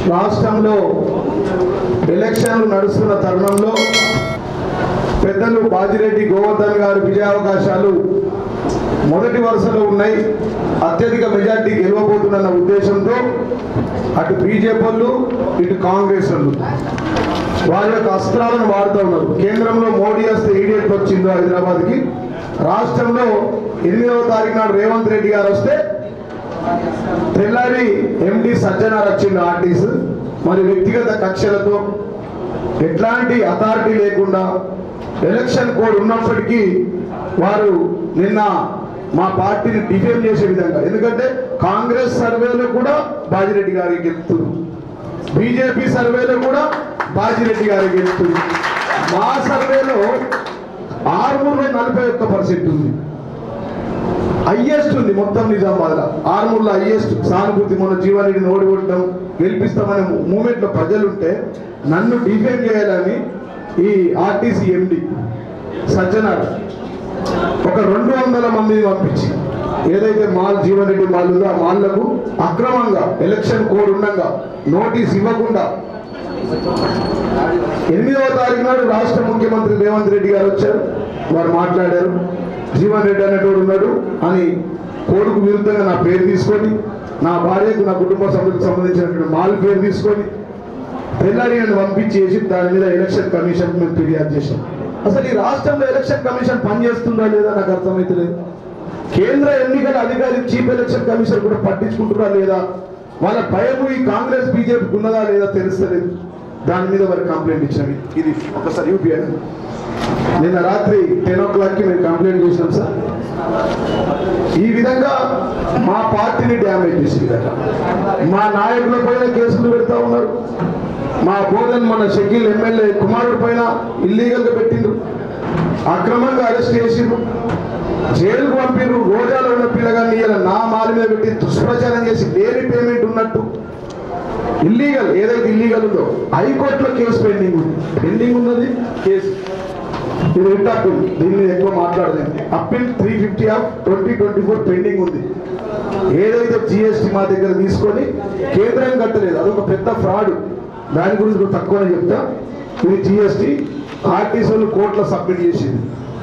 రాష్ట్రంలో ఎలక్షన్లు నడుస్తున్న తరుణంలో పెద్దలు బాజిరెడ్డి గోవర్ధన్ గారి విజయావకాశాలు మొదటి వరుసలో ఉన్నాయి అత్యధిక మెజార్టీ గెలవబోతున్న ఉద్దేశంతో అటు బీజేపీ వాళ్ళు ఇటు కాంగ్రెస్ వాళ్ళు వారి యొక్క అస్త్రాలను వాడుతూ ఉన్నారు కేంద్రంలో మోడీ వస్తే ఈడీఎట్ వచ్చిందో హైదరాబాద్కి రాష్ట్రంలో ఎనిమిదవ తారీఖు నాడు రేవంత్ రెడ్డి గారు వస్తే తెల్లారి ఎండి సజ్జనార్ వచ్చింది ఆర్టీస్ మరి వ్యక్తిగత కక్షలతో ఎట్లాంటి అథారిటీ లేకుండా ఎలక్షన్ కోడ్ ఉన్నప్పటికీ వారు నిన్న మా పార్టీని డిఫేమ్ చేసే విధంగా ఎందుకంటే కాంగ్రెస్ సర్వేలో కూడా బాజిరెడ్డి గారికి గెలుతుంది బీజేపీ సర్వేలో కూడా బాజిరెడ్డి గారికి గెలుతుంది మా సర్వేలో ఆరుమూరులో నలభై ఒక్క పర్సెంట్ ఉంది హైయెస్ట్ ఉంది మొత్తం నిజామాబాద్ ఆర్మూర్లో హైయెస్ట్ సానుభూతి మొన్న జీవారెడ్డిని ఓడిగొట్టడం గెలిపిస్తామనే మూమెంట్ లో ప్రజలుంటే నన్ను డిఫేమ్ చేయాలని ఈ ఆర్టీసీ ఎండి సజ్జనార్ ఒక రెండు వందల మందిని పంపించి ఏదైతే మాల్ జీవన్రెడ్డి మాల్ ఉందో ఆ మాల్లకు అక్రమంగా ఎలక్షన్ కోడ్ ఉండగా నోటీస్ ఇవ్వకుండా ఎనిమిదవ తారీఖు నాడు రాష్ట్ర ముఖ్యమంత్రి రేవంత్ రెడ్డి గారు వచ్చారు వారు మాట్లాడారు జీవన్ రెడ్డి అనేటోడు ఉన్నాడు అని కోడుకు విరుద్ధంగా నా పేరు తీసుకొని నా భార్యకు నా కుటుంబ సభ్యులకు సంబంధించినటువంటి మాల్ పేరు తీసుకొని తెల్లారి నన్ను పంపించేసి దాని మీద ఎలక్షన్ కమిషన్ మేము ఫిర్యాదు చేశాం అసలు ఈ రాష్ట్రంలో ఎలక్షన్ కమిషన్ పనిచేస్తుందా లేదా నాకు అర్థమైతలేదు కేంద్ర ఎన్నికల అధికారి చీఫ్ ఎలక్షన్ కమిషన్ కూడా పట్టించుకుంటున్నా లేదా వాళ్ళ భయం ఈ కాంగ్రెస్ బీజేపీకి ఉన్నదా లేదా తెలుస్తలేదు దాని మీద వారు కంప్లైంట్ ఇచ్చాం ఇది ఒకసారి యూపీఐ నిన్న రాత్రి టెన్ ఓ క్లాక్కి మేము కంప్లైంట్ చేసినాం సార్ ఈ విధంగా మా పార్టీని డ్యామేజ్ చేసే విధంగా మా నాయకుల పైన కేసులు పెడతా ఉన్నారు మా బోధన్ మన షకీల్ ఎమ్మెల్యే కుమారుడు పైన ఇల్లీగల్గా పెట్టిండ్రు అక్రమంగా అరెస్ట్ చేసిండ్రు జైలుకు పంపిండ్రు రోజాలో ఉన్న పిల్లగాన్ని ఇలా నా మాల మీద పెట్టి దుష్ప్రచారం చేసి లేని పేమెంట్ ఉన్నట్టు ఇల్లీగల్ ఏదైతే ఇల్లీగల్ ఉందో హైకోర్టులో కేసు పెండింగ్ ఉంది పెండింగ్ ఉన్నది కేసు ఇది రిట్ అప్పీల్ దీని మీద ఎక్కువ మాట్లాడలేదు appeal three fifty of twenty twenty four pending ఉంది ఏదైతే జిఎస్టీ మా దగ్గర తీసుకొని కేంద్రం కట్టలేదు అదొక పెద్ద ఫ్రాడ్ దాని గురించి కూడా తక్కువనే చెప్తా ఇది జిఎస్టీ ఆర్టీసీ వాళ్ళు కోర్టులో సబ్మిట్ చేసింది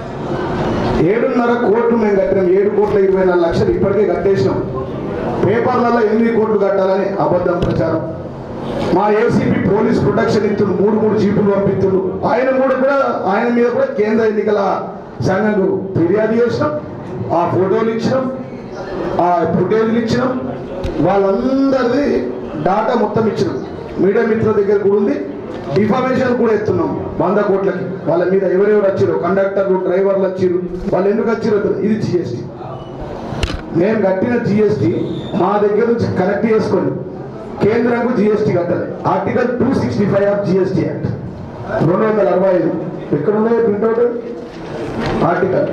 ఏడున్నర కోట్లు మేము కట్టినాం ఏడు కోట్ల ఇరవై నాలుగు లక్షలు ఇప్పటికే కట్టేసినాం పేపర్లలో ఎనిమిది కోట్లు కట్టాలని అబద్ధం ప్రచారం మా ఏసీపీ పోలీస్ ప్రొటెక్షన్ ఇస్తున్నారు మూడు మూడు జీపులు పంపిస్తున్నారు ఆయన కూడా కూడా ఆయన మీద కూడా కేంద్ర ఎన్నికల సంఘంకు ఫిర్యాదు చేసినాం ఆ ఫోటోలు ఇచ్చినాం ఆ ఫుటేజ్లు ఇచ్చినాం వాళ్ళందరిది డాటా మొత్తం ఇచ్చినాం మీడియా మిత్రుల దగ్గర కూడా ఉంది డిఫామేషన్ కూడా ఎత్తున్నాం వంద కోట్లకి వాళ్ళ మీద ఎవరెవరు వచ్చారు కండక్టర్లు డ్రైవర్లు వచ్చారు వాళ్ళు ఎందుకు వచ్చారో తెలియదు. ఇది జిఎస్టీ మేము కట్టిన జిఎస్టీ మా దగ్గర నుంచి కలెక్ట్ చేసుకొని కేంద్రంకు జిఎస్టీ కట్టాలి article two sixty five of GST act రెండు వందల అరవై ఐదు ఎక్కడ ఉన్నాయి printout article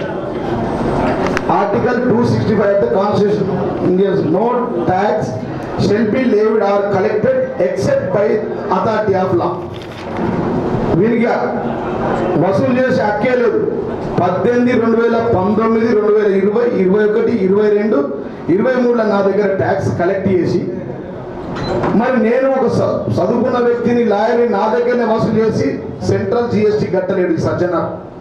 article two sixty five of the constitution Indians no tax shall be levied or collected except by authority of law వీరికి వసూలు చేసే హక్కే లేదు పద్దెనిమిది రెండు వేల పంతొమ్మిది రెండు వేల ఇరవై ఇరవై ఒకటి ఇరవై రెండు ఇరవై మూడులో నా దగ్గర ట్యాక్స్ కలెక్ట్ చేసి మరి నేను ఒక చ- చదువుకున్న వ్యక్తిని లాయర్ని నా దగ్గరనే వసూలు చేసి సెంట్రల్ జిఎస్టీ కట్టలేడు ఈ సజ్జన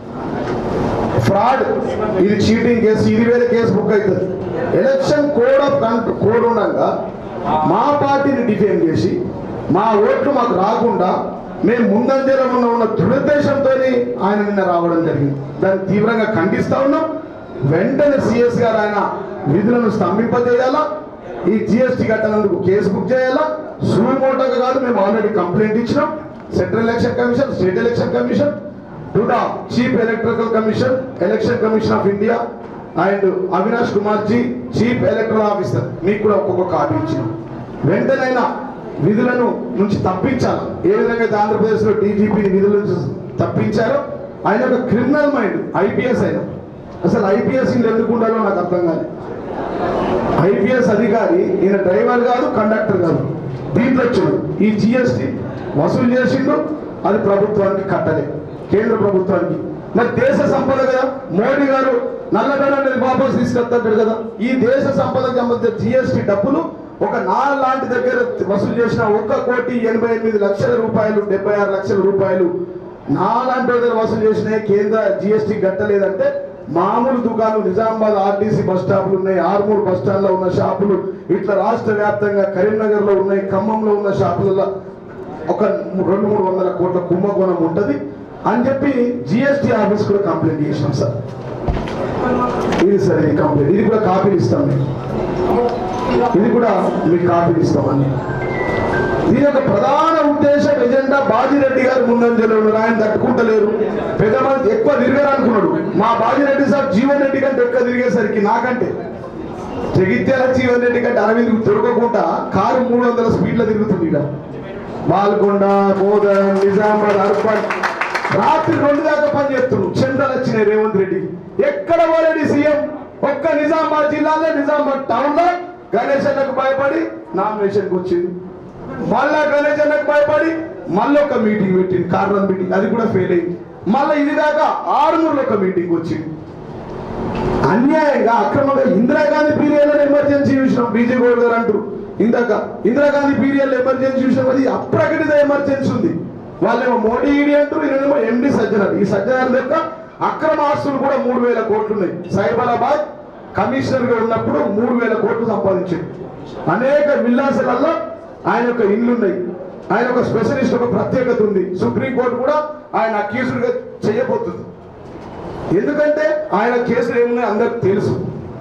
ఫ్రాడ్ ఇది చీటింగ్ కేసు ఇది వేరే కేసు బుక్ అవుతుంది election code of control code ఉండగా మా పార్టీని డిఫేమ్ చేసి మా ఓట్లు మాకు రాకుండా మేము ముందంజలో ఉన్న ఉన్న దురుద్దేశంతో ఆయన నిన్న రావడం జరిగింది దాన్ని తీవ్రంగా ఖండిస్తా ఉన్నాం వెంటనే సిఎస్ గారు ఆయన విధులను స్తంభింపజేయాలా ఈ జిఎస్టీ కట్టనందుకు కేసు బుక్ చేయాలా సుమోటోగా కాదు మేము ఆల్రెడీ కంప్లైంట్ ఇచ్చినాం central election commission state election commission to the chief electrical commission election commission of India and Avinash Kumar ji chief electoral officer మీకు కూడా ఒక్కొక్క కాపీ ఇచ్చినాం వెంటనైనా విధులను నుంచి తప్పించాలి ఏ విధంగా అయితే ఆంధ్రప్రదేశ్లో డీజీపీని విధుల నుంచి తప్పించారో ఆయన ఒక క్రిమినల్ మైండ్ ఐపీఎస్ ఆయన అసలు ఐపీఎస్ ఎందుకు ఉండాలో నాకు అర్థం కాదు ఐపీఎస్ అధికారి ఈయన డ్రైవర్ కాదు కండక్టర్ కాదు దీంట్లో వచ్చాడు ఈ జిఎస్టీ వసూలు చేసిండు అది ప్రభుత్వానికి కట్టలే కేంద్ర ప్రభుత్వానికి మరి దేశ సంపద కదా మోడీ గారు నల్లధనాన్ని వాపస్ తీసుకొస్తాడు కదా ఈ దేశ సంపదకు సంబంధించిన జిఎస్టీ డబ్బులు ఒక నాలుగు లాంటి దగ్గర వసూలు చేసిన ఒక్క కోటి ఎనభై ఎనిమిది లక్షల రూపాయలు డెబ్బై ఆరు లక్షల రూపాయలు నాలాంటి దగ్గర వసూలు చేసిన కేంద్ర జిఎస్టీ కట్టలేదంటే మామూలు దుకాణాలు నిజామాబాద్ ఆర్టీసీ బస్ స్టాపులు ఉన్నాయి ఆర్మూర్ బస్ స్టాండ్ లో ఉన్న షాపులు ఇట్లా రాష్ట్ర వ్యాప్తంగా కరీంనగర్ లో ఉన్నాయి ఖమ్మంలో ఉన్న షాపులలో ఒక రెండు మూడు వందల కోట్ల కుంభకోణం ఉంటది అని చెప్పి జిఎస్టీ ఆఫీస్ కూడా కంప్లైంట్ చేసినాం సార్ ఇది సార్ ఇది కంప్లైంట్ ఇది కూడా కాపీలు ఇస్తాం మీకు ఇది కూడా మీకు కాపీలు ఇస్తామని దీని యొక్క ప్రధాన ఉద్దేశం ఎజెండా బాజిరెడ్డి గారు ముందంజలో ఉన్నారు ఆయన తట్టుకుంటలేరు పెద్ద మంది ఎక్కువ తిరిగారు అనుకున్నాడు మా బాజిరెడ్డి సార్ జీవన్ రెడ్డి కంటే ఎక్కువ తిరిగేసరికి నాకంటే జగిత్యాల జీవన్ రెడ్డి కంటే అరవింద్ దొరకకుండా కారు మూడు వందల స్పీడ్లో తిరుగుతుంది ఇక్కడ బాల్కొండ మోదన్ నిజామాబాద్ అర్పణ్ రాత్రి రెండు దాకా పని చేస్తున్నాడు చంద్రలు వచ్చినాయి రేవంత్ రెడ్డి ఎక్కడ పోలేడు ఈ సీఎం ఒక్క నిజామాబాద్ జిల్లాలో నిజామాబాద్ టౌన్ లో గణేష్ అన్నకు భయపడి నామినేషన్కి వచ్చింది మళ్ళా గణేష్ అన్నకు భయపడి మళ్ళీ ఒక మీటింగ్ పెట్టింది కార్నర్ మీటింగ్ అది కూడా ఫెయిల్ అయింది మళ్ళీ ఇది దాకా ఆరుమూరులో ఒక మీటింగ్ వచ్చింది అన్యాయంగా అక్రమంగా ఇందిరాగాంధీ పీరియడ్ లో ఎమర్జెన్సీ చూసినాం బీజే గౌడ్ గారు అంటారు ఇందాక ఇందిరాగాంధీ పీరియడ్ లో ఎమర్జెన్సీ చూసినాం అది అప్రకటిత ఎమర్జెన్సీ ఉంది వాళ్ళేమో మోడీ ఈడీ అంటారు ఈయనేమో ఎండి సజ్జనర్ ఈ సజ్జనర్ యొక్క అక్రమ ఆస్తులు కూడా మూడు వేల కోట్లు ఉన్నాయి సైబరాబాద్ కమిషనర్ గా ఉన్నప్పుడు మూడు వేల కోట్లు సంపాదించాడు అనేక విల్లాసాలలో ఆయన యొక్క ఇండ్లు ఉన్నాయి ఆయన ఒక స్పెషలిస్ట్ ఒక ప్రత్యేకత ఉంది సుప్రీంకోర్టు కూడా ఆయన అక్యూజ్డ్ గా చేయబోతుంది ఎందుకంటే ఆయన కేసులు ఏమున్నాయి అందరికి తెలుసు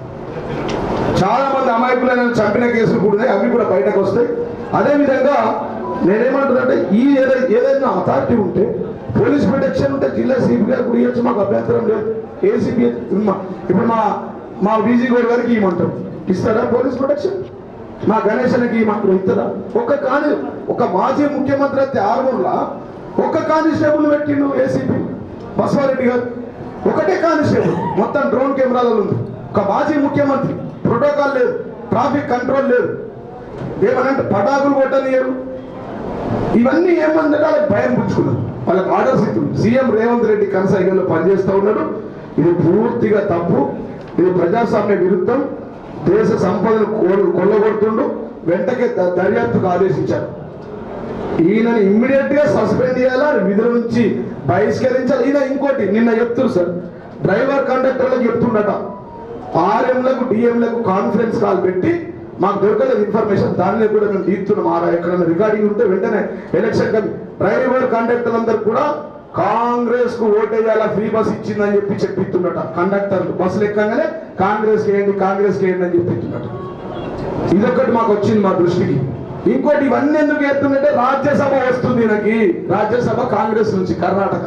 చాలా మంది అమాయకులైన చంపిన కేసులు కూడా ఉన్నాయి అవి కూడా బయటకు వస్తాయి అదే విధంగా నేనేమంటున్నానంటే ఈ ఏదై ఏదైనా అథారిటీ ఉంటే పోలీస్ ప్రొటెక్షన్ ఉంటే జిల్లా సిపి గారు కూడా ఇవ్వచ్చు మాకు అభ్యంతరం లేదు ఏసీపీ ఇప్పుడు మా మా బీజీ గౌడ్ గారికి ఇవ్వమంటాం ఇస్తారా పోలీస్ ప్రొటెక్షన్ మా గణేష్ అన్నకి ఇవ్వమంటారు ఇస్తారా ఒక కాని ఒక మాజీ ముఖ్యమంత్రి అయితే ఆరుగురులా ఒక్క కానిస్టేబుల్ పెట్టిండు ఏసీపీ బసవారెడ్డి గారు ఒకటే కానిస్టేబుల్ మొత్తం డ్రోన్ కెమెరాలలో ఉంది ఒక మాజీ ముఖ్యమంత్రి ప్రోటోకాల్ లేదు ట్రాఫిక్ కంట్రోల్ లేదు ఏమనంటే పటాకులు కొట్టనియరు ఇవన్నీ ఏమందంటే వాళ్ళకి భయం పుచ్చుకున్నారు వాళ్ళకి ఆర్డర్స్ ఇస్తుంది సీఎం రేవంత్ రెడ్డి కనసాగంలో పనిచేస్తూ ఉన్నాడు ఇది పూర్తిగా తప్పు ఇది ప్రజాస్వామ్య విరుద్ధం దేశ సంపదను కోలు- కొల్లగొడుతుండు వెంటనే ద- దర్యాప్తుకు ఆదేశించారు ఈయనని ఇమ్మీడియట్ గా సస్పెండ్ చేయాలా విధుల నుంచి బహిష్కరించాలి ఈయన ఇంకోటి నిన్న చెప్తున్నారు సార్ డ్రైవర్ కండక్టర్లకు చెప్తుండట ఆర్ఎంలకు డిఎంలకు కాన్ఫరెన్స్ కాల్ పెట్టి మాకు దొరకలేదు ఇన్ఫర్మేషన్ దాన్ని కూడా మేము తీస్తున్నాం ఆరా ఎక్కడైనా రికార్డింగ్ ఉంటే వెంటనే ఎలక్షన్ కమి డ్రైవర్ కండక్టర్ అందరు కూడా కాంగ్రెస్ కు ఓటేయాలా ఫ్రీ బస్ ఇచ్చిందని చెప్పి చెప్పిస్తుండట కండక్టర్లు బస్సులు ఎక్కగానే కాంగ్రెస్ వేయండి కాంగ్రెస్ వేయండి అని చెప్పిస్తుండట ఇదొకటి మాకు వచ్చింది మా దృష్టికి ఇంకోటి ఇవన్నీ ఎందుకు ఎత్తుందంటే రాజ్యసభ వస్తుంది ఈయనకి రాజ్యసభ కాంగ్రెస్ నుంచి కర్ణాటక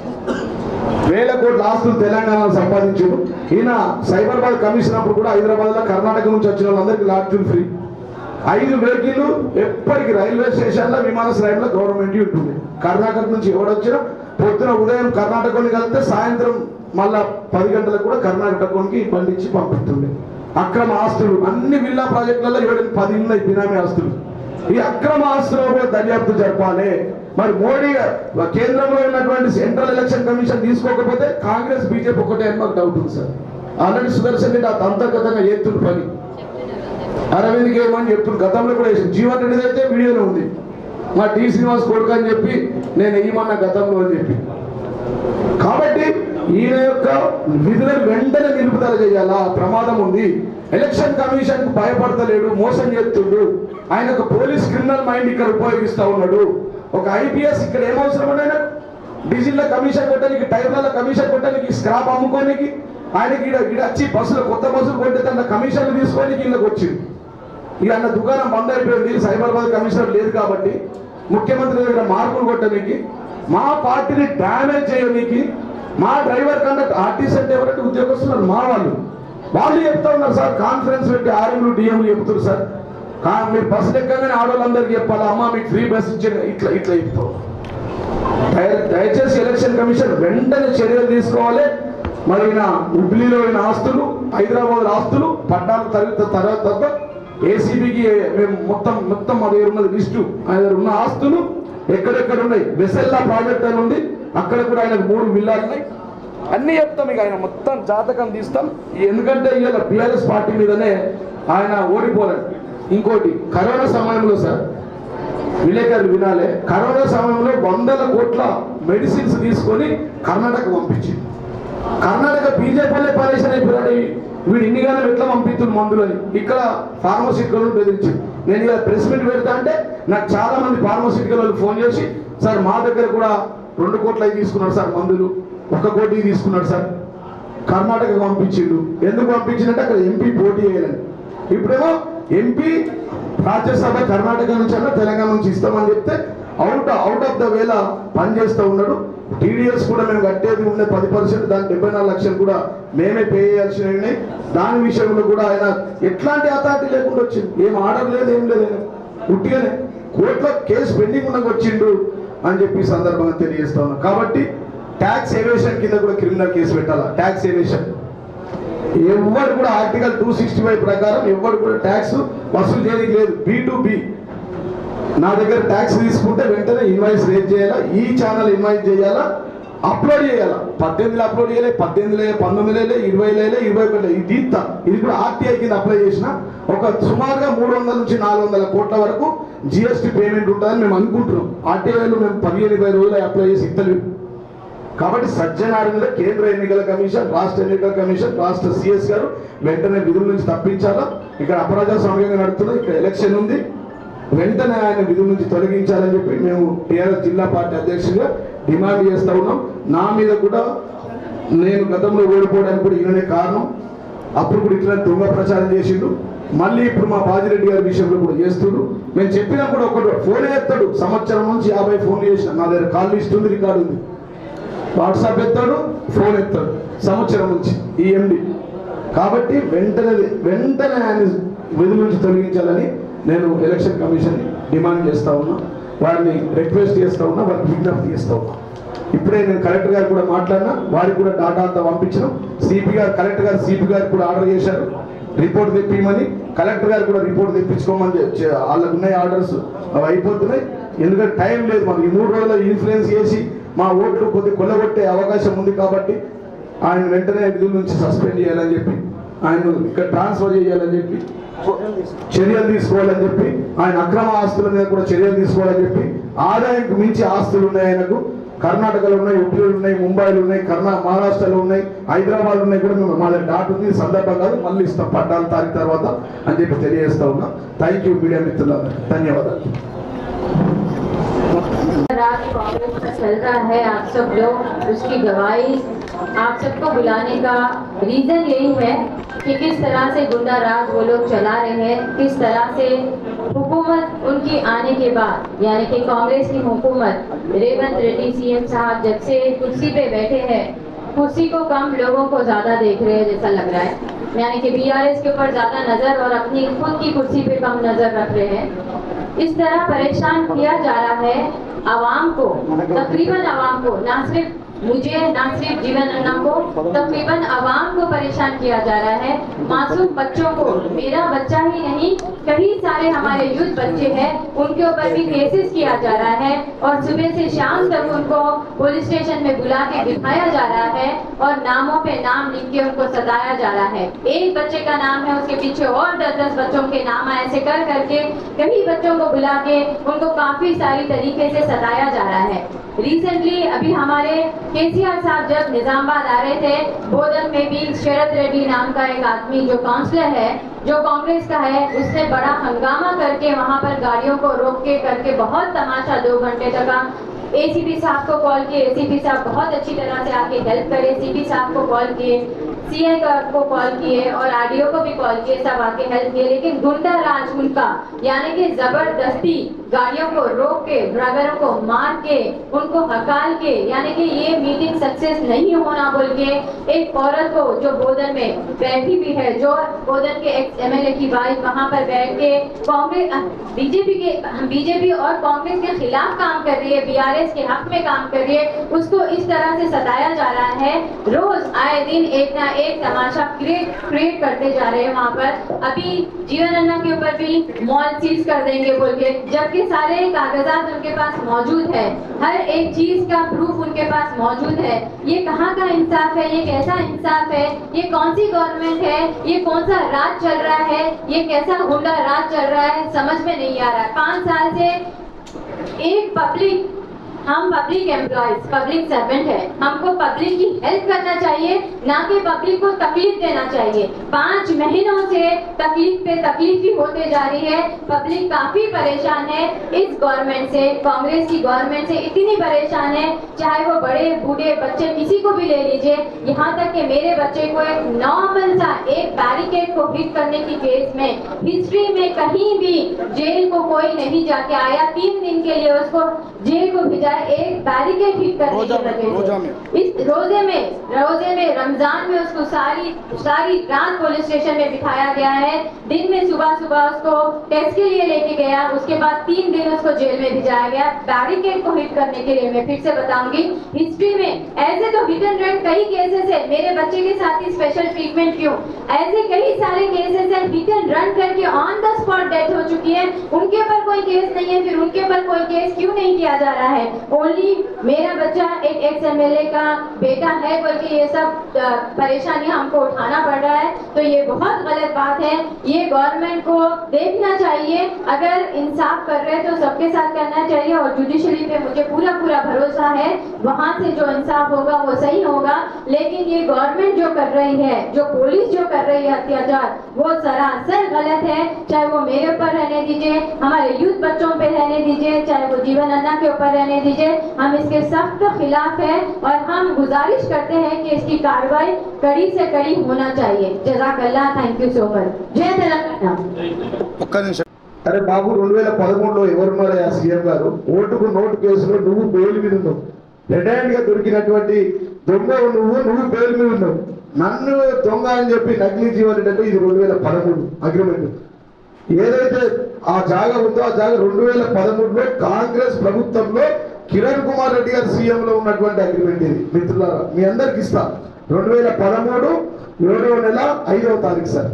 వేల కోట్ల ఆస్తులు తెలంగాణలో సంపాదించారు ఈయన సైబరాబాద్ కమిషన్ అప్పుడు కూడా హైదరాబాద్ లో కర్ణాటక నుంచి వచ్చిన వాళ్ళందరికీ లాడ్జులు ఫ్రీ ఐదు వెహికల్ ఎప్పటికి రైల్వే స్టేషన్ లో విమానాశ్రయంలో గవర్నమెంట్ ఉంటుంది కర్ణాటక నుంచి ఎవడొచ్చినా పొద్దున ఉదయం కర్ణాటకని కలిపితే సాయంత్రం మళ్ళా పది గంటలకు కూడా కర్ణాటకకి పండించి పంపిస్తుంది అక్రమ ఆస్తులు అన్ని విల్లా ప్రాజెక్టులలో ఇవ్వడం పది ఉన్నాయి బినామీ ఆస్తులు ఈ అక్రమ ఆస్తుల కూడా దర్యాప్తు జరపాలి మరి మోడీ కేంద్రంలో ఉన్నటువంటి సెంట్రల్ ఎలక్షన్ కమిషన్ తీసుకోకపోతే కాంగ్రెస్ బీజేపీ ఒకటే అని మాకు డౌట్ ఉంది సార్ ఆల్రెడీ సుదర్శన్ రెడ్డి అది అంతర్గతంగా చేస్తున్న పని అరవింద్కి ఏమని చెప్తున్నారు గతంలో కూడా వేసింది జీవన్ రెడ్డి అయితే వీడియోలో ఉంది మా టి శ్రీనివాస్ కొడుకు అని చెప్పి నేను వేయమన్న గతంలో అని చెప్పి కాబట్టి ఈయన యొక్క విధులను వెంటనే నిలుపుదల చేయాలా ప్రమాదం ఉంది ఎలక్షన్ కమిషన్ కు భయపడతలేడు మోసం చేస్తుండు ఆయన ఒక పోలీస్ క్రిమినల్ మైండ్ ఇక్కడ ఉపయోగిస్తా ఉన్నాడు ఒక ఐపీఎస్ ఇక్కడ ఏమవసరం ఉండే ఆయనకు? డీజిల్ కమిషన్ కొట్టడానికి టైర్ల కమిషన్ కొట్టడానికి స్క్రాప్ అమ్ముకోనికి ఆయనకి ఈడ ఈడ వచ్చి బస్సులు కొత్త బస్సులు కొంటే తన కమిషన్లు తీసుకొని ఇళ్ళకి వచ్చింది ఇక అన్న దుకాణం బంద్ అయిపోయింది సైబరాబాద్ కమిషనర్ లేదు కాబట్టి ముఖ్యమంత్రి దగ్గర మార్పులు కొట్టడానికి మా పార్టీని డ్యామేజ్ చేయడానికి మా డ్రైవర్ కండక్ట్ ఆర్టీసీ అంటే ఎవరంటే ఉద్యోగస్తున్నారు మా వాళ్ళు వాళ్ళు చెప్తా ఉన్నారు సార్ కాన్ఫరెన్స్ పెట్టి ఆర్ఎంలు డిఎంలు చెప్తున్నారు సార్ కా- మీరు బస్సు ఎక్కగానే ఆడవాళ్ళందరికీ చెప్పాలా అమ్మా మీకు ఫ్రీ బస్ ఇచ్చే ఇట్లా ఇట్లా చెప్తాం దయ- దయచేసి ఎలక్షన్ కమిషన్ వెంటనే చర్యలు తీసుకోవాలి మరి ఈయన హుబ్లీలో అయిన ఆస్తులు హైదరాబాద్ ఆస్తులు పద్నాలుగు తరగతి తర్వాత తప్ప ఏసీబీకి మేము మొత్తం మొత్తం మా దగ్గర ఉన్నది లిస్టు ఆయన దగ్గర ఉన్న ఆస్తులు ఎక్కడెక్కడ ఉన్నాయి వెసెల్లా ప్రాజెక్ట్ అని ఉంది అక్కడ కూడా ఆయనకు మూడు విల్లాలు ఉన్నాయి అన్ని చెప్తాం ఇక ఆయన మొత్తం జాతకం తీస్తాం ఎందుకంటే ఇవాళ బీఆర్ఎస్ పార్టీ మీదనే ఆయన ఓడిపోలేదు ఇంకోటి కరోనా సమయంలో సార్ విలేకరులు వినాలే కరోనా సమయంలో వందల కోట్ల మెడిసిన్స్ తీసుకొని కర్ణాటక పంపించింది కర్ణాటక బీజేపీలే పరేషన్ అయిపోయాడు వీడు ఇన్ని కాలం ఎట్లా పంపిస్తుంది మందులు అని ఇక్కడ ఫార్మసిటికల్ బెదిరించి నేను ఇలా ప్రెస్ మీట్ పెడతా అంటే నాకు చాలా మంది ఫార్మసిటికల్ వాళ్ళు ఫోన్ చేసి సార్ మా దగ్గర కూడా రెండు కోట్ల అయి తీసుకున్నాడు సార్ మందులు ఒక కోటి తీసుకున్నాడు సార్ కర్ణాటక పంపించిండు ఎందుకు పంపించిందంటే అక్కడ ఎంపీ పోటీ చేయాలని ఇప్పుడేమో ఎంపీ రాజ్యసభ కర్ణాటక నుంచి అన్నా తెలంగాణ నుంచి ఇస్తామని చెప్తే అవుట్ అవుట్ ఆఫ్ ద వేల పనిచేస్తూ ఉన్నాడు టీడీఎస్ కూడా మేము కట్టేది ఉండే పది పర్సెంట్ దాని డెబ్బై నాలుగు లక్షలు కూడా మేమే పే చేయాల్సినవి ఉన్నాయి దాని విషయంలో కూడా ఆయన ఎట్లాంటి అథారిటీ లేకుండా వచ్చింది ఏం ఆర్డర్ లేదు ఏం లేదు ఆయన ఉట్టిగానే కోర్టులో కేసు పెండింగ్ ఉండగా వచ్చిండు అని చెప్పి ఈ సందర్భంగా తెలియజేస్తా ఉన్నాం కాబట్టి ట్యాక్స్ ఏవేషన్ కింద కూడా క్రిమినల్ కేసు పెట్టాలా ట్యాక్స్ ఏవేషన్ ఎవరు కూడా ఆర్టికల్ టూ సిక్స్టీ ఫైవ్ ప్రకారం ఎవరు కూడా ట్యాక్స్ వసూలు చేయడానికి లేదు బి టు బి నా దగ్గర ట్యాక్స్ తీసుకుంటే వెంటనే ఇన్వాయిస్ రేట్ చేయాలా ఈ ఛానల్ ఇన్వాయిస్ చేయాలా అప్లోడ్ చేయాలా పద్దెనిమిదిలో అప్లోడ్ చేయలే పద్దెనిమిదిలో పంతొమ్మిదిలో ఇరవైలో ఇరవై ఒకటిలో ఇది ఇంత ఇది కూడా ఆర్టీఐ కింద అప్లై చేసిన ఒక సుమారుగా మూడు వందల నుంచి నాలుగు వందల కోట్ల వరకు జిఎస్టీ పేమెంట్ ఉంటుందని మేము అనుకుంటున్నాం ఆర్టీఐలో మేము పదిహేను ఇరవై రోజులు అప్లై చేసి ఇస్తలేము కాబట్టి సజ్జనారు మీద కేంద్ర ఎన్నికల కమిషన్ రాష్ట్ర ఎన్నికల కమిషన్ రాష్ట్ర సిఎస్ గారు వెంటనే విధుల నుంచి తప్పించాలా ఇక్కడ అప్రజాస్వామ్యంగా నడుతున్నది ఇక్కడ ఎలక్షన్ ఉంది వెంటనే ఆయన విధుల నుంచి తొలగించాలని చెప్పి మేము టీఆర్ఎస్ జిల్లా పార్టీ అధ్యక్షుడిగా డిమాండ్ చేస్తా ఉన్నాం నా మీద కూడా నేను గతంలో ఓడిపోవడానికి కూడా ఈయననే కారణం అప్పుడు కూడా ఇట్లా దొంగ ప్రచారం చేసిండు మళ్ళీ ఇప్పుడు మా బాజిరెడ్డి గారి విషయంలో కూడా చేస్తుండ్రు మేము చెప్పినా కూడా ఒకటి ఫోన్ ఎత్తాడు సంవత్సరం నుంచి యాభై ఫోన్లు చేసిన నా దగ్గర కాల్ లిస్ట్ ఉంది రికార్డు ఉంది వాట్సాప్ ఎత్తాడు ఫోన్ ఎత్తాడు సంవత్సరం నుంచి ఈ ఎండి కాబట్టి వెంటనే వెంటనే ఆయన విధుల నుంచి తొలగించాలని నేను ఎలక్షన్ కమిషన్ డిమాండ్ చేస్తా ఉన్నా వారిని రిక్వెస్ట్ చేస్తా ఉన్నా వారికి విజ్ఞప్తి చేస్తా ఉన్నా ఇప్పుడే నేను కలెక్టర్ గారు కూడా మాట్లాడినా వారికి కూడా డాటా అంతా పంపించినాం సిపి గారు కలెక్టర్ గారు సిపి గారు కూడా ఆర్డర్ చేశారు రిపోర్ట్ తెప్పిమని కలెక్టర్ గారు కూడా రిపోర్ట్ తెప్పించుకోమని చె- చె- వాళ్ళకు ఉన్నాయి ఆర్డర్స్ అవి అయిపోతున్నాయి ఎందుకంటే టైం లేదు మనకి ఈ మూడు రోజుల్లో ఇన్ఫ్లుయెన్స్ చేసి మా ఓట్లు కొద్ది కొల్లగొట్టే అవకాశం ఉంది కాబట్టి ఆయన వెంటనే విధుల నుంచి సస్పెండ్ చేయాలని చెప్పి ఆయన ఇక్కడ ట్రాన్స్ఫర్ చేయాలని చెప్పి చర్యలు తీసుకోవాలని చెప్పి ఆయన అక్రమ ఆస్తుల మీద కూడా చర్యలు తీసుకోవాలని చెప్పి ఆదాయంకు మించి ఆస్తులు ఉన్నాయి ఆయనకు కర్ణాటకలో ఉన్నాయి ఊటీలో ఉన్నాయి ముంబైలో ఉన్నాయి కర్ణా మహారాష్ట్రలో ఉన్నాయి హైదరాబాద్ ఉన్నాయి కూడా మేము మా దగ్గర డాట్ ఉంది ఈ సందర్భం కాదు మళ్ళీ ఇస్తాం పద్నాలుగు తారీఖు తర్వాత అని చెప్పి తెలియజేస్తా ఉన్నాం థ్యాంక్ యూ మీడియా మిత్రులందరికీ ధన్యవాదాలు राज कांग्रेस में चल रहा है आप सब लोग उसकी गवाही आप सबको बुलाने का रीजन यही है कि किस तरह से गुंडा राज वो लोग चला रहे हैं किस तरह से हुकूमत उनकी आने के बाद यानी कि कांग्रेस की हुकूमत रेवंत रेड्डी सीएम साहब जब से कुर्सी पे बैठे हैं कुर्सी को कम लोगों को ज्यादा देख रहे हैं जैसा लग रहा है यानी कि बीआरएस के ऊपर ज्यादा नजर और अपनी खुद की कुर्सी पे कम नजर रख रहे हैं इस तरह परेशान किया जा रहा है आवाम को तकरीबन आवाम को ना सिर्फ मुझे ना सिर्फ जीवन अन्ना को तकरीबन आवाम को परेशान किया जा रहा है मासूम बच्चों को मेरा बच्चा ही नहीं कई सारे हमारे यूथ बच्चे हैं उनके ऊपर भी केसेस किया जा रहा है और सुबह से शाम तक उनको पुलिस स्टेशन में बुला के बिठाया जा रहा है और नामों पे नाम लिख के उनको सताया जा रहा है एक बच्चे का नाम है उसके पीछे और दस दस बच्चों के नाम है ऐसे कर करके कई बच्चों को बुला के उनको काफी सारी तरीके से सताया जा रहा है रिसेंटली अभी हमारे केसीआर साहब जब निजामाबाद आ रहे थे बोधन में भी शरद रेड्डी नाम का एक आदमी जो काउंसलर है जो कांग्रेस का है उसने बड़ा हंगामा करके वहां पर गाड़ियों को रोक के करके बहुत तमाशा दो घंटे तक एसीपी साहब को कॉल किए एसीपी साहब बहुत अच्छी तरह से आके हेल्प करे सीपी साहब को कॉल किए सीआई को कॉल किए और आरडीओ को भी कॉल किए सब आके हेल्प किए लेकिन गुंडा राज उनका यानी कि जबरदस्ती गाड़ियों को रोक के ड्राइवरों को मार के उनको हकाल के यानी कि ये मीटिंग सक्सेस नहीं होना बोल के एक औरत को जो बोधन में बैठी भी है जो बोधन के एक्स एमएलए की वाइफ वहां पर बैठ के कांग्रेस बीजेपी के बीजेपी और कांग्रेस के खिलाफ काम कर रही है बीआरएस के हक में काम कर रही है उसको इस तरह से सताया जा रहा है रोज आए दिन एक ना एक तमाशा क्रिएट क्रिएट करते जा रहे हैं वहां पर अभी जीवन अन्ना के ऊपर भी मॉल सीज कर देंगे बोल के जबकि के सारे कागजात उनके पास मौजूद है हर एक चीज का प्रूफ उनके पास मौजूद है ये कहाँ का इंसाफ है ये कैसा इंसाफ है ये कौन सी गवर्नमेंट है ये कौन सा राज चल रहा है ये कैसा गुंडा राज चल रहा है समझ में नहीं आ रहा है पाँच साल से एक पब्लिक हम पब्लिक एम्प्लॉयज पब्लिक सर्वेंट है हमको पब्लिक की हेल्प करना चाहिए ना कि पब्लिक को तकलीफ देना चाहिए पाँच महीनों से तकलीफ पे तकलीफ ही होते जा रही है पब्लिक काफी परेशान है इस गवर्नमेंट से कांग्रेस की गवर्नमेंट से इतनी परेशान है चाहे वो बड़े बूढ़े बच्चे किसी को भी ले लीजिए यहाँ तक कि मेरे बच्चे को एक नॉर्मल सा एक बैरिकेड को हिट करने की केस में हिस्ट्री में कहीं भी जेल को कोई नहीं जाके आया तीन दिन के लिए उसको जेल को भेजा एक बैरिकेड हिट करने रोजा की में, वजह रोजा से में। इस रोजे में रोजे में रमजान में उसको सारी सारी रात पुलिस स्टेशन में बिठाया गया है दिन में सुबह सुबह उसको टेस्ट के लिए लेके गया उसके बाद तीन दिन उसको जेल में भिजाया गया बैरिकेड को हिट करने के लिए मैं फिर से बताऊंगी हिस्ट्री में ऐसे तो हिट एंड रन कई केसेस है मेरे बच्चे के साथ ही स्पेशल ट्रीटमेंट क्यों ऐसे कई सारे केसेस है हिट एंड रन करके ऑन द स्पॉट डेथ हो चुकी है उनके ऊपर कोई केस नहीं है फिर उनके ऊपर कोई केस क्यों नहीं किया जा रहा है ओनली मेरा बच्चा एक एक्स एमएलए का बेटा है बोल के ये सब अ, परेशानियां हमको उठाना पड़ रहा है तो ये बहुत गलत बात है ये गवर्नमेंट को देखना चाहिए अगर इंसाफ कर रहे हैं तो सबके साथ करना चाहिए और जुडिशरी पे मुझे पूरा पूरा भरोसा है वहां से जो इंसाफ होगा वो सही होगा लेकिन ये गवर्नमेंट जो कर रही है जो पुलिस जो कर रही है अत्याचार वो सरासर गलत है चाहे वो मेरे ऊपर रहने दीजिए हमारे यूथ बच्चों पे रहने दीजिए चाहे वो जीवन अन्ना के ऊपर रहने दीजिए हम इसके सख्त खिलाफ है और हम गुजारिश करते हैं कि इसकी कार्रवाई कड़ी से कड़ी होना चाहिए जजाकल्ला थैंक यू सो मच जय तेलंगाना ఒక్క నిమిషం అరే బాబు రెండు వేల పదమూడులో ఎవరున్నారయ్యా సీఎం గారు ఓటుకు నోటు కేసులో నువ్వు బెయిల్ మీద ఉన్నావు రెడ్ హ్యాండ్ గా దొరికినటువంటి దొంగ నువ్వు నువ్వు బెయిల్ మీద ఉన్నావు నన్ను దొంగ అని చెప్పి నకిలీ జీవన్ అంటే ఇది రెండు వేల పదమూడు అగ్రిమెంట్ ఏదైతే ఆ జాగా ఉందో ఆ జాగా రెండు వేల పదమూడులో కాంగ్రెస్ ప్రభుత్వంలో కిరణ్ కుమార్ రెడ్డి గారు సీఎం లో ఉన్నటువంటి అగ్రిమెంట్ ఇది మిత్రులారా మీ అందరికి ఇస్తా రెండు వేల పదమూడు ఏడవ నెల ఐదవ తారీఖు సార్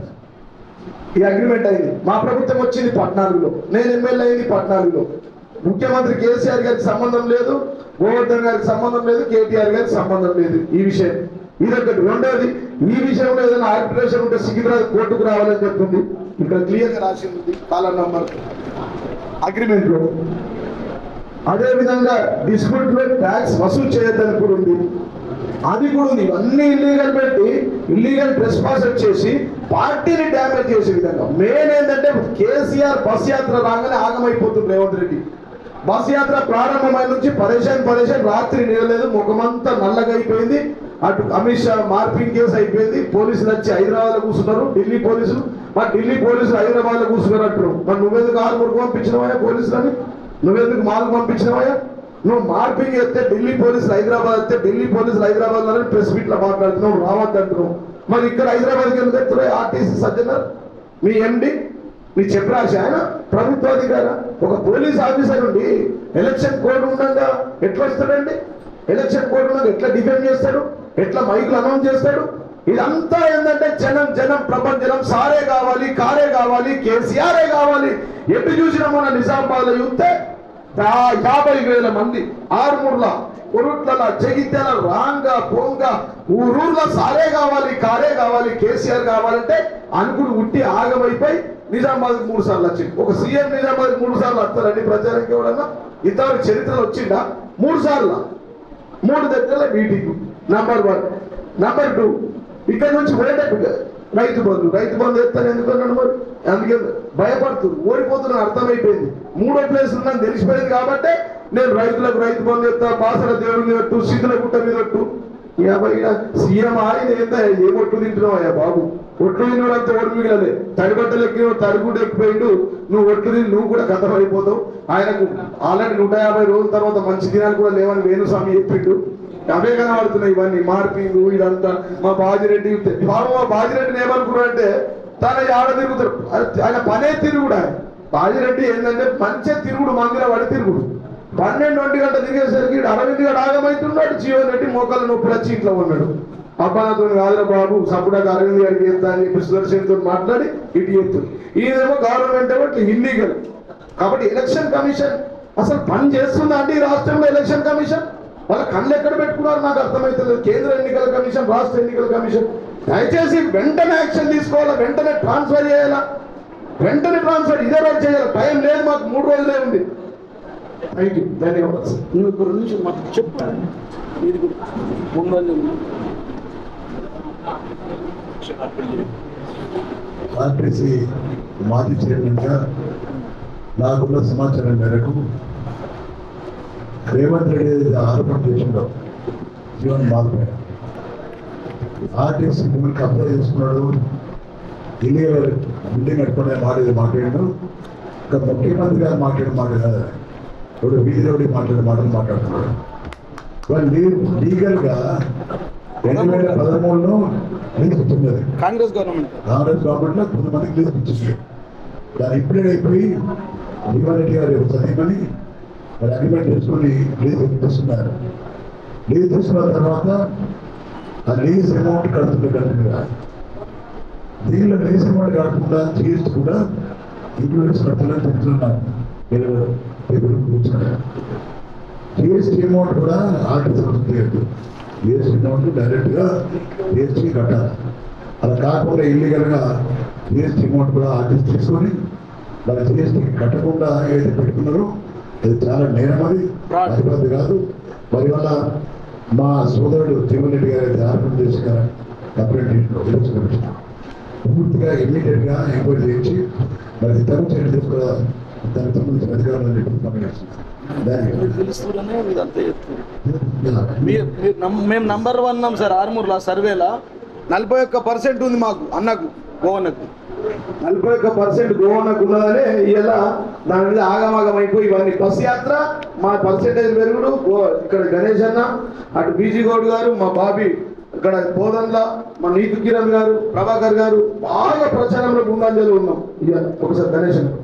ఈ అగ్రిమెంట్ అయింది మా ప్రభుత్వం వచ్చింది పద్నాలుగులో నేను ఎమ్మెల్యే అయింది పద్నాలుగులో ముఖ్యమంత్రి కేసీఆర్ గారికి సంబంధం లేదు గోవర్ధన్ గారికి సంబంధం లేదు కేటీఆర్ గారికి సంబంధం లేదు ఈ విషయం ఇదొకటి రెండోది ఈ విషయంలో ఏదైనా ఆర్బిట్రేషన్ ఉంటే సికింద్రాబాద్ కోర్టుకు రావాలని చెప్పింది ఇక్కడ క్లియర్ గా రాసి ఉంది కాలర్ నంబర్ అగ్రిమెంట్ లో అదే విధంగా డిస్ప్యూట్ లో ట్యాక్స్ వసూలు చేయొద్దని కూడా ఉంది అది కూడా ఉంది అన్ని ఇల్లీగల్ పెట్టి ఇల్లీగల్ డ్రెస్ పాస్ చేసి పార్టీని డ్యామేజ్ చేసే విధంగా మెయిన్ ఏంటంటే కేసీఆర్ బస్ యాత్ర రాగానే ఆగమైపోతుంది రేవంత్ రెడ్డి బస్ యాత్ర ప్రారంభమైన నుంచి పరేషాన్ పరేషాన్ రాత్రి నిలలేదు ముఖమంతా నల్లగా అయిపోయింది అటు అమిత్ షా మార్పింగ్ కేసు అయిపోయింది పోలీసులు వచ్చి హైదరాబాద్ లో కూర్చున్నారు ఢిల్లీ పోలీసులు మరి ఢిల్లీ పోలీసులు హైదరాబాద్ లో కూర్చున్నారు అంటారు మరి నువ్వెందుకు ఆరుగురు పంపించినవా పోలీసులని నువ్వెందుకు మాలకు పంపించినవా నువ్వు మార్పింగ్ చేస్తే ఢిల్లీ పోలీసులు హైదరాబాద్ వస్తే ఢిల్లీ పోలీసులు హైదరాబాద్ లో ప్రెస్ మీట్ లో మాట్లాడుతున్నావు రావద్దు అంటున్నావు మరి ఇక్కడ హైదరాబాద్కి ఎందుకు వస్తున్నాయి ఆర్టీసీ సజ్జనర్ మీ ఎండి మీ చెప్పరాశి ఆయన ప్రభుత్వాధికార ఒక పోలీస్ ఆఫీసర్ ఉండి ఎలక్షన్ కోడ్ ఉండగా ఎట్లా వస్తాడండి ఎలక్షన్ కోడ్ ఉండగా ఎట్లా డిఫెండ్ చేస్తాడు ఎట్లా మైకులు అనౌన్స్ చేస్తాడు ఇదంతా ఏంటంటే జనం జనం ప్రపంచం సారే కావాలి కారే కావాలి కేసీఆరే కావాలి ఎటు చూసినా మన నిజామాబాద్ లో చూస్తే దా- యాభై వేల మంది ఆరుమూర్ల కొరుట్ల జగిత్యాల రాంగా పోంగ ఊరూర్ల సారే కావాలి కారే కావాలి కేసీఆర్ కావాలంటే అనుకుని ఉట్టి ఆగమైపోయి నిజామాబాద్ మూడు సార్లు వచ్చింది ఒక సీఎం నిజామాబాద్ మూడు సార్లు వస్తారండి ప్రచారానికి ఎవడన్నా ఇంతవరకు చరిత్రలో వచ్చిందా మూడు సార్లు మూడు దగ్గర meeting number one number two ఇక్కడ నుంచి పోయేటట్టుగా రైతు బంధు రైతు బంధు ఎత్తాను ఎందుకన్నాడు మరి అందుకే భయపడుతుంది ఓడిపోతున్న అర్థమైపోయింది మూడో ప్లేస్ ఉందని తెలిసిపోయింది కాబట్టి నేను రైతులకు రైతు బంధు ఎత్తా బాసర దేవుడి మీద పెట్టు శిథిల గుట్ట మీద పెట్టు యాభై సీఎం ఆయన ఏందా ఏ ఒట్టు తింటున్నావయ్యా బాబు ఒట్లు తినడంతా ఓడి మిగిలలే తడిబట్టలు ఎక్కిన తడిగుడ్డ ఎక్కిపోయిండు నువ్వు ఒట్లు తిని నువ్వు కూడా గతం అయిపోతావు ఆయనకు ఆల్రెడీ నూట యాభై రోజుల తర్వాత మంచి దినాలు కూడా లేవని వేణుస్వామి చెప్పిండు అవే కనబడుతున్నాయి ఇవన్నీ మార్పింగ్ ఇదంతా మా బాజిరెడ్డి పాపం మా బాజిరెడ్డిని ఏమనుకున్నాడంటే తన ఆడ తిరుగుతాడు అది- ఆయన పనే తిరుగుడు ఆయన బాజిరెడ్డి ఏంటంటే మంచి తిరుగుడు మందిర వాడి తిరుగుడు పన్నెండు ఒంటి గంట తిరిగేసరికి ఈడు అరవింద్ గడు ఆగమైతున్నాడు జీవన్ రెడ్డి మోకాళ్ళ నొప్పులు వచ్చి ఇంట్లో ఉన్నాడు అబ్బాతో కాదురా బాబు సప్పుడాగా అరవింద్ గారికి ఎంత అని చెప్పి సుదర్శన్తో మాట్లాడి ఇటు చెప్తుంది ఈయనేమో గవర్నమెంట్ ఏమో ఇట్లా ఇల్లీగల్ కాబట్టి ఎలక్షన్ కమిషన్ అసలు పని చేస్తుందా అండి ఈ రాష్ట్రంలో ఎలక్షన్ కమిషన్ వాళ్ళ కళ్ళు ఎక్కడ పెట్టుకున్నారు నాకు అర్థమవుతుంది కేంద్ర ఎన్నికల కమిషన్ రాష్ట్ర ఎన్నికల కమిషన్ దయచేసి వెంటనే యాక్షన్ తీసుకోవాలా వెంటనే ట్రాన్స్ఫర్ చేయాలా వెంటనే ట్రాన్స్ఫర్ ఇదే రోజు చేయాలి టైం లేదు మాకు మూడు రోజులే ఉంది థ్యాంక్ యూ ధన్యవాదాలు సార్ నువ్వు ఇప్పుడు నుంచి మాకు చెప్పు ఇది కూడా మూడు రోజులు ఆర్టీసీ మాజీ చైర్మన్గా నాకున్న సమాచారం మేరకు రేవంత్ రెడ్డి ఆరోపణ చేసిండో జీవన్ మాల్పైన ఆర్టీసీ భూమిని కబ్జా చేసుకున్నాడు ఇల్లీగల్ బిల్డింగ్ కట్టుకునే మాట ఇది మాట్లాడాడు ఇంకా ముఖ్యమంత్రి గారు మాట్లాడిన మాట కాదు ఇప్పుడు వీధి రోడ్డు మాట్లాడిన మాటలు మాట్లాడుతున్నాడు వాళ్ళు లీగల్గా రెండు వేల పదమూడులో లీజ్ వచ్చింది అది కాంగ్రెస్ గవర్నమెంట్ కాంగ్రెస్ గవర్నమెంట్ లో కొంతమందికి లీజ్ ఇచ్చింది దాని ఇంప్లీడ్ అయిపోయి జీవన్ రెడ్డి గారు చదివమని మరి అగ్రిమెంట్ చేసుకొని లీజ్ ఇస్తున్నారు లీజ్ తీసుకున్న తర్వాత ఆ లీజ్ అమౌంట్ కడుతుంది కడుతుందిగా దీనిలో లీజ్ అమౌంట్ కాకుండా జిఎస్టీ కూడా ఇంక్లూడెన్స్ కడుతుందని చెప్తున్నాను మీరు ఇప్పుడు కూర్చున్నారు జిఎస్టీ అమౌంట్ కూడా ఆర్టీసీ వస్తుంది జిఎస్టీ అమౌంట్ డైరెక్ట్గా జిఎస్టీ కట్టాలి అలా కాకుండా ఇల్లీగల్గా జిఎస్టీ అమౌంట్ కూడా ఆర్టీసీ తీసుకొని వాళ్ళ జిఎస్టీ కట్టకుండా ఏదైతే పెట్టుకున్నారో అది చాలా నేరం అది అధిపతి కాదు మరి వల్ల మా సోదరుడు జీవన్ రెడ్డి గారు అయితే ఆరోపణ చేసి కదా కంప్లైంట్ చేసిన ఎలక్షన్ కమిషన్ పూర్తిగా ఇమ్మీడియట్గా ఎంక్వైరీ చేయించి మరి తగు చర్య తీసుకో దానికి సంబంధించిన అధికారులను చెప్పి పంపించేస్తున్నాం దానికి పిలుస్తూనే ఇదంతా చెప్తున్నారు ఇలా. మీరు మీరు నం- మేము నంబర్ వన్ ఉన్నాం సార్ ఆర్మూర్లో సర్వేలా నలభై ఒక్క పర్సెంట్ ఉంది మాకు అన్నకు గోవన్నకు నలభై ఒక్క పర్సెంట్ గోవన్నకు ఉన్నదనే ఇలా దాని మీద ఆగమాగం అయిపోయి ఇవన్నీ బస్ యాత్ర మా పర్సెంటేజ్ పెరుగుడు గో- ఇక్కడ గణేష్ అన్న అటు బీజీ గౌడ్ గారు మా బాబీ ఇక్కడ బోధన్ల మా నీతు కిరణ్ గారు ప్రభాకర్ గారు బాగా ప్రచారంలో ముందంజలు ఉన్నాం ఇక ఒకసారి గణేష్ అన్న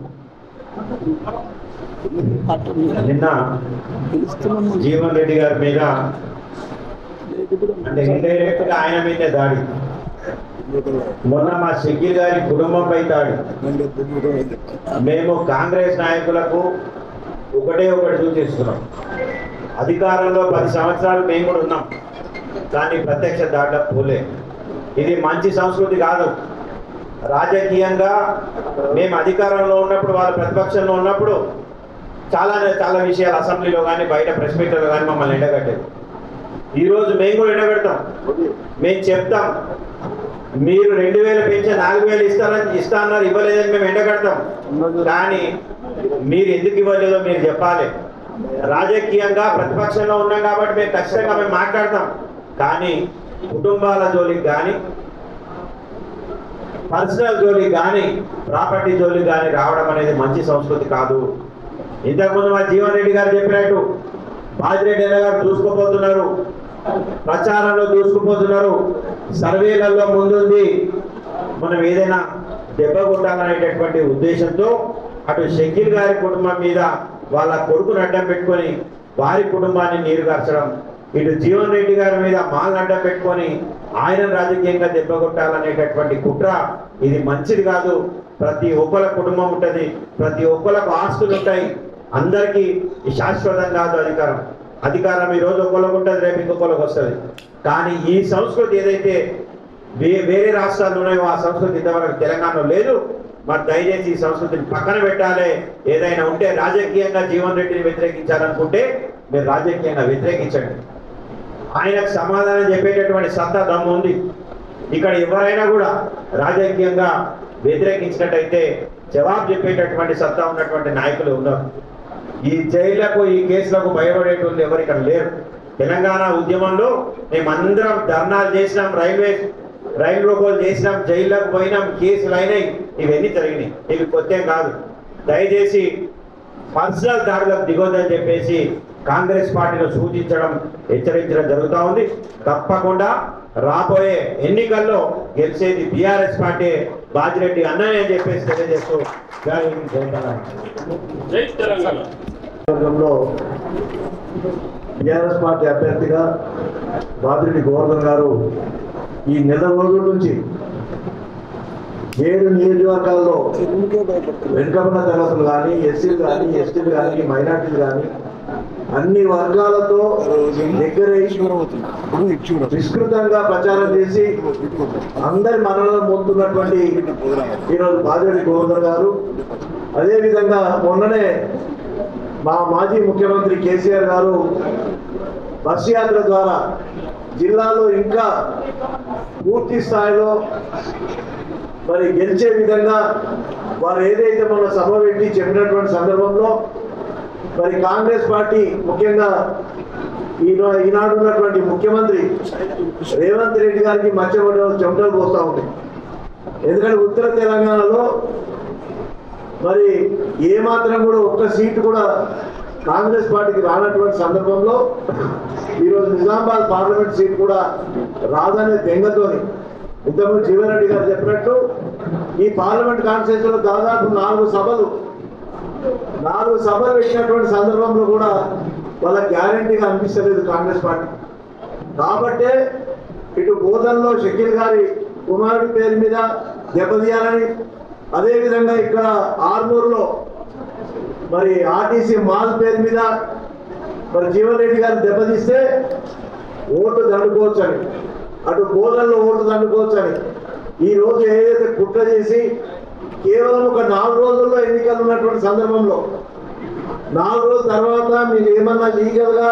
నిన్న పిలుస్తున్నాం జీవన్ రెడ్డి గారి మీద అంటే ఇండైరెక్ట్ గా ఆయన మీదే దాడి మొన్న మా షకీల్ గారి కుటుంబంపై దాడి మేము కాంగ్రెస్ నాయకులకు ఒకటే ఒకటి సూచిస్తున్నాం అధికారంలో పది సంవత్సరాలు మేము కూడా ఉన్నాం కానీ ప్రత్యక్ష దాట పోలే ఇది మంచి సంస్కృతి కాదు రాజకీయంగా మేము అధికారంలో ఉన్నప్పుడు వాళ్ళ ప్రతిపక్షంలో ఉన్నప్పుడు చాలా చాలా విషయాలు అసెంబ్లీలో కానీ బయట ప్రెస్ మీట్లలో కానీ మమ్మల్ని ఎండగట్టారు ఈరోజు మేము కూడా ఎండగడతాం మేము చెప్తాం మీరు రెండు వేల పెంచి నాలుగు వేలు ఇస్తారని ఇస్తా అన్నారు ఇవ్వలేదని మేము ఎండగడతాం కానీ మీరు ఎందుకు ఇవ్వలేదో మీరు చెప్పాలి రాజకీయంగా ప్రతిపక్షంలో ఉన్నాం కాబట్టి మేము ఖచ్చితంగా మేము మాట్లాడతాం కానీ కుటుంబాల జోలికి కానీ పర్సనల్ జోలికి కానీ ప్రాపర్టీ జోలికి కానీ రావడం అనేది మంచి సంస్కృతి కాదు ఇంతకుముందు మా జీవన్ రెడ్డి గారు చెప్పినట్టు బాజిరెడ్డి అన్న గారు దూసుకుపోతున్నారు ప్రచారంలో దూసుకుపోతున్నారు సర్వేలలో ముందుంది మనం ఏదైనా దెబ్బ కొట్టాలనేటటువంటి ఉద్దేశంతో అటు షకీల్ గారి కుటుంబం మీద వాళ్ళ కొడుకును అడ్డం పెట్టుకొని వారి కుటుంబాన్ని నీరు కార్చడం ఇటు జీవన్ రెడ్డి గారి మీద మాలను అడ్డం పెట్టుకొని ఆయన రాజకీయంగా దెబ్బ కొట్టాలనేటటువంటి కుట్ర ఇది మంచిది కాదు ప్రతి ఒక్కల కుటుంబం ఉంటది ప్రతి ఒక్కలకు ఆస్తులు ఉంటాయి అందరికీ ఈ శాశ్వతం కాదు అధికారం అధికారం ఈ రోజు ఒక్కరికి ఉంటుంది రేపు ఇంకొకరికి వస్తుంది కానీ ఈ సంస్కృతి ఏదైతే వే- వేరే రాష్ట్రాల్లో ఉన్నాయో ఆ సంస్కృతి ఇంతవరకు తెలంగాణలో లేదు మరి దయచేసి ఈ సంస్కృతిని పక్కన పెట్టాలి ఏదైనా ఉంటే రాజకీయంగా జీవన్ రెడ్డిని వ్యతిరేకించాలనుకుంటే మీరు రాజకీయంగా వ్యతిరేకించండి ఆయనకు సమాధానం చెప్పేటటువంటి సత్తా దమ్ము ఉంది ఇక్కడ ఎవరైనా కూడా రాజకీయంగా వ్యతిరేకించినట్టయితే జవాబు చెప్పేటటువంటి సత్తా ఉన్నటువంటి నాయకులు ఉన్నారు ఈ జైళ్లకు ఈ కేసులకు భయపడేటువంటి ఎవరు ఇక్కడ లేరు తెలంగాణ ఉద్యమంలో మేమందరం ధర్నాలు చేసినాం రైల్వే రైలు రోకోలు చేసినాం జైళ్ళకు పోయినాం కేసులు అయినాయి ఇవన్నీ జరిగినాయి ఇవి కొత్త కాదు దయచేసి పర్సనల్ దాడులకు దిగొద్దని చెప్పేసి కాంగ్రెస్ పార్టీలో సూచించడం హెచ్చరించడం జరుగుతూ ఉంది తప్పకుండా రాబోయే ఎన్నికల్లో గెలిచేది బీఆర్ఎస్ పార్టీ బాజిరెడ్డి అన్నయ్య అని చెప్పేసి తెలియజేస్తూ జై హింద్, జై తెలంగాణ వర్గంలో టీఆర్ఎస్ పార్టీ అభ్యర్థిగా బాదిరెడ్డి గోవర్ధన్ గారు ఈ నెల రోజుల నుంచి ఏడు నియోజకవర్గాల్లో వెనుకబడిన తరగతులు కానీ ఎస్సీలు కానీ ఎస్టీలు కానీ మైనార్టీలు కానీ అన్ని వర్గాలతో దగ్గరై విస్తృతంగా ప్రచారం చేసి అందరి మనలో పొందుతున్నటువంటి ఈరోజు బాజరెడ్డి గోవర్ధన్ గారు అదేవిధంగా మొన్ననే మా మాజీ ముఖ్యమంత్రి కేసీఆర్ గారు బస్ యాత్ర ద్వారా జిల్లాలో ఇంకా పూర్తి స్థాయిలో మరి గెలిచే విధంగా వారు ఏదైతే మన సభ పెట్టి చెప్పినటువంటి సందర్భంలో మరి కాంగ్రెస్ పార్టీ ముఖ్యంగా ఈనా ఈనాడు ఉన్నటువంటి ముఖ్యమంత్రి రేవంత్ రెడ్డి గారికి మధ్యపడి చెమటలు పోస్తూ ఉంది ఎందుకంటే ఉత్తర తెలంగాణలో మరి ఏ మాత్రం కూడా ఒక్క సీటు కూడా కాంగ్రెస్ పార్టీకి రానటువంటి సందర్భంలో ఈరోజు నిజామాబాద్ పార్లమెంట్ సీట్ కూడా రాదనే బెంగతోని ఇంతకుముందు జీవన్రెడ్డి గారు చెప్పినట్టు ఈ పార్లమెంట్ కాన్స్టిట్యూన్సీలో దాదాపు నాలుగు సభలు నాలుగు సభలు పెట్టినటువంటి సందర్భంలో కూడా వాళ్ళ గ్యారంటీగా అనిపిస్తలేదు కాంగ్రెస్ పార్టీ కాబట్టే ఇటు బోధనలో షకీల్ గారి కుమారుడి పేరు మీద దెబ్బతీయాలని అదేవిధంగా ఇక్కడ ఆర్మూరులో మరి ఆర్టీసీ మాల్ పేరు మీద మరి జీవన్ రెడ్డి గారు దెబ్బతీస్తే ఓటు దండుకోవచ్చని అటు బోధనలో ఓటు దండుకోవచ్చని ఈ రోజు ఏదైతే కుట్ర చేసి కేవలం ఒక నాలుగు రోజుల్లో ఎన్నికలు ఉన్నటువంటి సందర్భంలో నాలుగు రోజుల తర్వాత మీరు ఏమన్నా లీగల్గా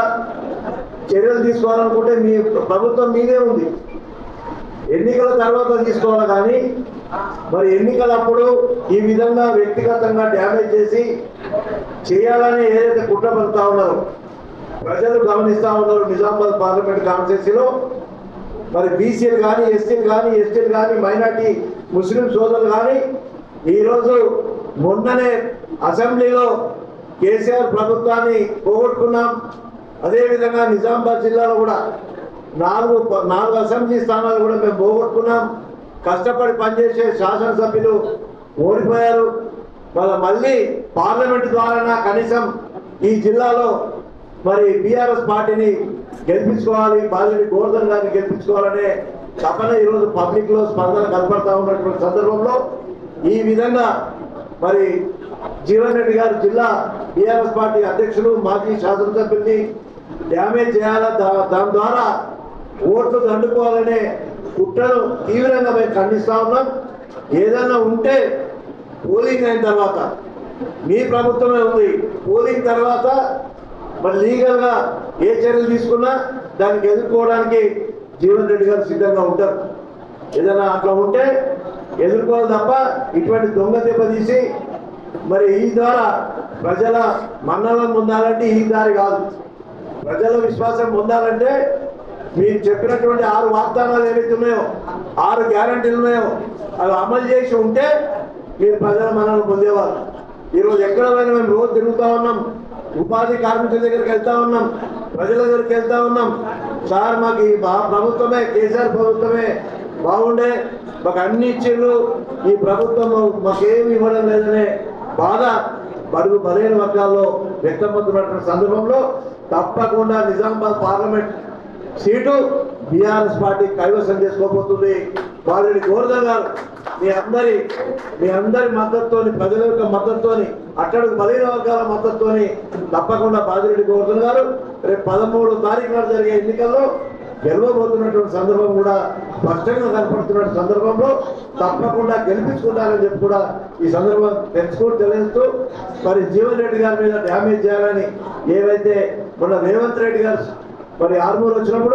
చర్యలు తీసుకోవాలనుకుంటే మీ ప్రభుత్వం మీదే ఉంది ఎన్నికల తర్వాత తీసుకోవాలి కానీ మరి ఎన్నికలప్పుడు ఈ విధంగా వ్యక్తిగతంగా డ్యామేజ్ చేసి చేయాలని ఏదైతే కుట్ర పడుతూ ఉన్నారో ప్రజలు గమనిస్తూ ఉన్నారు నిజామాబాద్ పార్లమెంట్ కాన్స్టిట్యూన్సీలో మరి బీసీలు కానీ ఎస్సీలు కానీ ఎస్టీలు కానీ మైనార్టీ ముస్లిం సోదరులు కానీ ఈరోజు మొన్ననే అసెంబ్లీలో కేసీఆర్ ప్రభుత్వాన్ని పోగొట్టుకున్నాం అదేవిధంగా నిజామాబాద్ జిల్లాలో కూడా నాలుగు ప- నాలుగు అసెంబ్లీ స్థానాలు కూడా మేము పోగొట్టుకున్నాం కష్టపడి పనిచేసే శాసనసభ్యులు ఓడిపోయారు వాళ్ళ మళ్ళీ పార్లమెంట్ ద్వారా కనీసం ఈ జిల్లాలో మరి బీఆర్ఎస్ పార్టీని గెలిపించుకోవాలి బాలిని గోవర్ధన్ గారిని గెలిపించుకోవాలనే తపన ఈరోజు పబ్లిక్ లో స్పందన కనపడతా ఉన్నటువంటి సందర్భంలో ఈ విధంగా మరి జీవన్ రెడ్డి గారు జిల్లా బీఆర్ఎస్ పార్టీ అధ్యక్షులు మాజీ శాసనసభ్యుల్ని డ్యామేజ్ చేయాలా దా- దాని ద్వారా ఓట్లు దండుకోవాలనే కుట్రను తీవ్రంగా మేము ఖండిస్తా ఉన్నాం ఏదైనా ఉంటే పోలింగ్ అయిన తర్వాత మీ ప్రభుత్వమే ఉంది పోలింగ్ తర్వాత మరి లీగల్గా ఏ చర్యలు తీసుకున్నా దానికి ఎదుర్కోవడానికి జీవన్ రెడ్డి గారు సిద్ధంగా ఉంటారు ఏదైనా అట్లా ఉంటే ఎదుర్కోవాలి తప్ప ఇటువంటి దొంగ దెబ్బ తీసి మరి ఈ ద్వారా ప్రజల మన్నలను పొందాలంటే ఈ దారి కాదు ప్రజల విశ్వాసం పొందాలంటే మీరు చెప్పినటువంటి ఆరు వాగ్దానాలు ఏవైతే ఉన్నాయో ఆరు గ్యారంటీలు ఉన్నాయో అవి అమలు చేసి ఉంటే మీరు ప్రజల మనల్ని పొందేవారు ఈరోజు ఎక్కడ పోయినా మేము రోజు తిరుగుతా ఉన్నాం ఉపాధి కార్మికుల దగ్గరికి వెళ్తా ఉన్నాం ప్రజల దగ్గరికి వెళ్తా ఉన్నాం సార్ మాకు ఈ బా- ప్రభుత్వమే కేసీఆర్ ప్రభుత్వమే బాగుండే మాకు అన్ని ఇచ్చిండ్రు ఈ ప్రభుత్వం మాకేమి ఇవ్వడం లేదనే బాధ బడుగు బలైన వర్గాల్లో వ్యక్తమవుతున్నటువంటి సందర్భంలో తప్పకుండా Nizamabad parliament seat BRS party కైవసం చేసుకోబోతుంది వారిని గోవర్ధన్ గారు మీ అందరి మీ అందరి మద్దతుతోని ప్రజల యొక్క మద్దతుతోని అట్టడుగు బలైన వర్గాల మద్దతుతోని తప్పకుండా బాజిరెడ్డి గోవర్ధన్ గారు రేపు పదమూడు తారీఖు నాడు జరిగే ఎన్నికల్లో గెలవబోతున్నటువంటి సందర్భం కూడా స్పష్టంగా కనపడుతున్న సందర్భంలో తప్పకుండా గెలిపించుకుంటారని చెప్పి కూడా ఈ సందర్భం తెలుసుకుంటూ తెలియజేస్తూ మరి జీవన్ రెడ్డి గారి మీద డ్యామేజ్ చేయాలని ఏవైతే మొన్న రేవంత్ రెడ్డి గారు మరి ఆర్మూర్ వచ్చినప్పుడు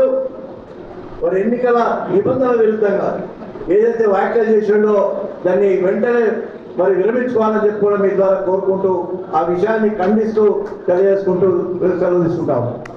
మరి ఎన్నికల నిబంధనల విరుద్ధంగా ఏదైతే వ్యాఖ్యలు చేసిండో దాన్ని వెంటనే మరి విరమించుకోవాలని చెప్పి కూడా మీ ద్వారా కోరుకుంటూ ఆ విషయాన్ని ఖండిస్తూ తెలియజేసుకుంటూ సెలవు తీసుకుంటాము